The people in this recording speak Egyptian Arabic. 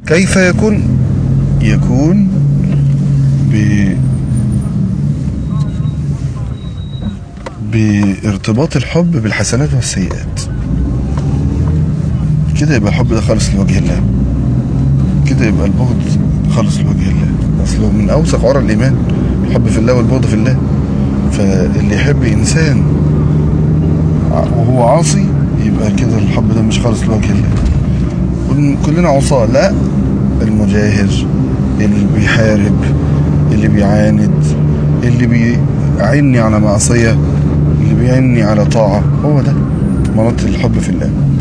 كيف يكون يكون ب بارتباط الحب بالحسنات والسيئات كده يبقى الحب ده خالص لوجه الله كده يبقى البغض خالص لوجه الله اصله من اوثق عرى الايمان الحب في الله والبغض في الله فاللي يحب انسان وهو عاصي يبقى كده الحب ده مش خالص لوجه الله كلنا عصاة لا المجاهر اللي بيحارب اللي بيعاند اللي بيعني على معصية اللي بيعني على طاعة هو ده مرات الحب في الله